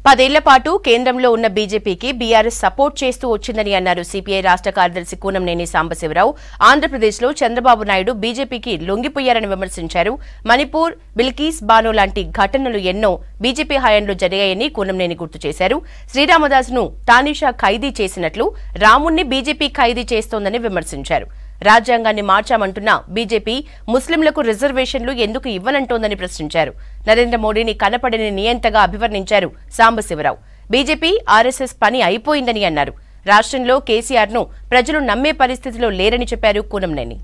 పదేళ్ల పాటు కేంద్రంలో ఉన్న బీజేపీకి బీఆర్ఎస్ సపోర్ట్ చేస్తూ వచ్చిందని అన్నారు సిపిఐ రాష్ట్ర కార్యదర్శి కూనంనేని సాంబశివరావు ఆంధ్రప్రదేశ్లో చంద్రబాబు నాయుడు బీజేపీకి లొంగిపోయారని విమర్శించారు మణిపూర్ బిల్కీస్ బానో లాంటి ఘటనలు ఎన్నో బీజేపీ హయాంలో జరిగాయని కూనంనేని గుర్తు చేశారు శ్రీరామదాస్ను తానిషా ఖైదీ చేసినట్లు రాముణ్ణి బీజేపీ ఖైదీ చేస్తోందని విమర్శించారు రాజ్యాంగాన్ని మార్చామంటున్న బీజేపీ ముస్లింలకు రిజర్వేషన్లు ఎందుకు ఇవ్వనంటోందని ప్రశ్నించారు నరేంద్ర మోడీని కనపడని నియంతగా అభివర్ణించారు సాంబశివరావు బీజేపీ ఆర్ఎస్ఎస్ పని అయిపోయిందని అన్నారు రాష్ట్రంలో కేసీఆర్ ను ప్రజలు నమ్మే పరిస్థితిలో లేరని చెప్పారు కూనంనేని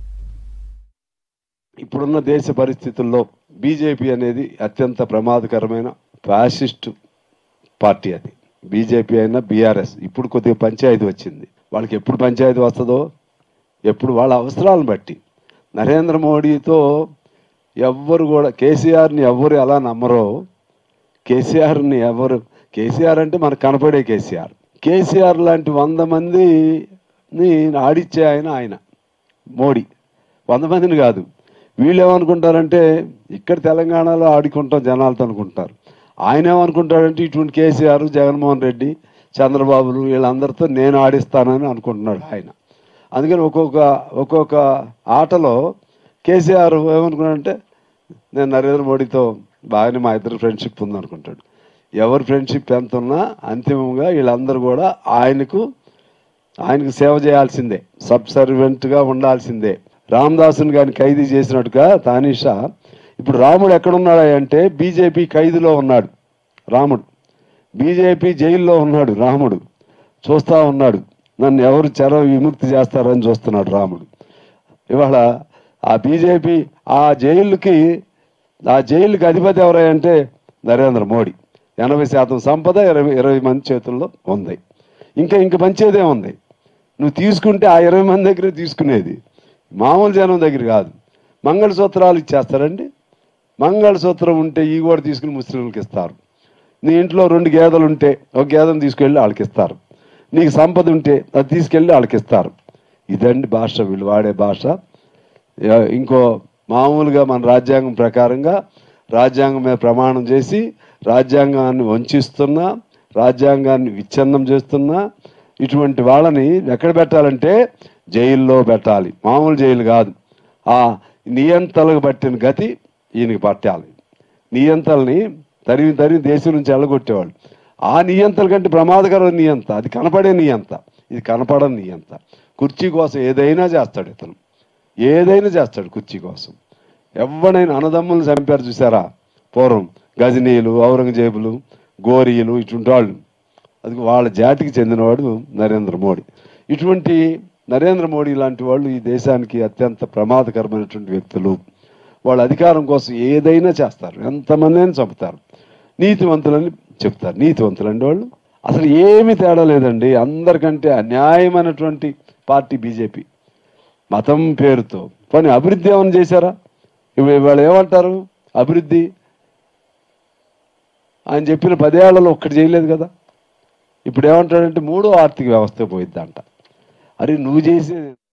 ఇప్పుడున్న దేశ పరిస్థితుల్లో బీజేపీ అనేది అత్యంత ప్రమాదకరమైన ఫ్యాసిస్ట్ పార్టీ అది బీజేపీ అయినా బీఆర్ఎస్ ఇప్పుడు కొద్దిగా పంచాయతీ వచ్చింది వాళ్ళకి ఎప్పుడు పంచాయతీ వస్తుందో ఎప్పుడు వాళ్ళ అవసరాలను బట్టి నరేంద్ర మోడీతో ఎవ్వరు కూడా కేసీఆర్ని ఎవ్వరు ఎలా నమ్మరో కేసీఆర్ని ఎవరు కేసీఆర్ అంటే మనకు కనపడే కేసీఆర్ కేసీఆర్ లాంటి వంద మందిని ఆడిచ్చే ఆయన ఆయన మోడీ వంద మందిని కాదు వీళ్ళు ఏమనుకుంటారంటే ఇక్కడ తెలంగాణలో ఆడుకుంటాం జనాలతో అనుకుంటారు ఆయన ఏమనుకుంటాడంటే ఇటువంటి కేసీఆర్ జగన్మోహన్ రెడ్డి చంద్రబాబులు వీళ్ళందరితో నేను ఆడిస్తానని అనుకుంటున్నాడు ఆయన అందుకని ఒక్కొక్క ఒక్కొక్క ఆటలో కేసీఆర్ ఏమనుకున్నాడంటే నేను నరేంద్ర మోడీతో బాగానే మా ఇద్దరు ఫ్రెండ్షిప్ ఉందనుకుంటాడు ఎవరి ఫ్రెండ్షిప్ ఎంత ఉన్నా అంతిమంగా వీళ్ళందరూ కూడా ఆయనకు ఆయనకు సేవ చేయాల్సిందే సబ్ సర్వెంట్గా ఉండాల్సిందే రామదాసుని గారిని ఖైదీ చేసినట్టుగా తానిషా ఇప్పుడు రాముడు ఎక్కడున్నాడు అంటే బీజేపీ ఖైదులో ఉన్నాడు రాముడు బీజేపీ జైల్లో ఉన్నాడు రాముడు చూస్తా ఉన్నాడు నన్ను ఎవరు చెర విముక్తి చేస్తారని చూస్తున్నాడు రాముడు ఇవాళ ఆ బీజేపీ ఆ జైలుకి ఆ జైలుకి అధిపతి ఎవరంటే నరేంద్ర మోడీ ఎనభై శాతం సంపద ఇరవై ఇరవై మంది చేతుల్లో ఉంది ఇంకా ఇంక పంచేదే ఉంది నువ్వు తీసుకుంటే ఆ ఇరవై మంది దగ్గరే తీసుకునేది మామూలు జనం దగ్గర కాదు మంగళసూత్రాలు ఇచ్చేస్తారండి మంగళసూత్రం ఉంటే ఈ కూడా తీసుకుని ముస్లింలకు ఇస్తారు నీ ఇంట్లో రెండు గేదెలు ఉంటే ఒక గేదెను తీసుకెళ్ళి వాళ్ళకి ఇస్తారు నీకు సంపద ఉంటే అది తీసుకెళ్ళి వాళ్ళకి ఇస్తారు ఇదండి భాష వీళ్ళు వాడే భాష యా- ఇంకో మామూలుగా మన రాజ్యాంగం ప్రకారంగా రాజ్యాంగం మీద ప్రమాణం చేసి రాజ్యాంగాన్ని వంచిస్తున్నా రాజ్యాంగాన్ని విచ్ఛిన్నం చేస్తున్నా ఇటువంటి వాళ్ళని ఎక్కడ పెట్టాలంటే జైల్లో పెట్టాలి మామూలు జైలు కాదు ఆ నియంతలకు పట్టిన గతి ఈయనకి పట్టాలి నియంతల్ని తరిమి తరిమి దేశం నుంచి వెళ్ళగొట్టేవాళ్ళు ఆ నియంతల కంటే ప్రమాదకరమైన నియంత అది కనపడే నియంత ఇది కనపడని నియంత కుర్చీ కోసం ఏదైనా చేస్తాడు ఇతను ఏదైనా చేస్తాడు కుర్చీ కోసం ఎవడైనా అన్నదమ్ములు చంపారు చూసారా పూర్వం గజనీలు ఔరంగజేబులు గోరీలు ఇటువంటి వాళ్ళు అది వాళ్ళ జాతికి చెందినవాడు నరేంద్ర మోడీ ఇటువంటి నరేంద్ర మోడీ లాంటి వాళ్ళు ఈ దేశానికి అత్యంత ప్రమాదకరమైనటువంటి వ్యక్తులు వాళ్ళ అధికారం కోసం ఏదైనా చేస్తారు ఎంతమంది అయినా చంపుతారు నీతివంతులని చెప్తారు నీతివంతులండి వాళ్ళు అసలు ఏమీ తేడా లేదండి అందరికంటే అన్యాయమైనటువంటి పార్టీ బీజేపీ మతం పేరుతో కానీ అభివృద్ధి ఏమైనా చేశారా ఇవి వాళ్ళు ఏమంటారు అభివృద్ధి ఆయన చెప్పిన పదేళ్లలో ఒక్కటి చేయలేదు కదా ఇప్పుడు ఏమంటాడంటే మూడో ఆర్థిక వ్యవస్థ పోయిద్దంట అరే నువ్వు చేసే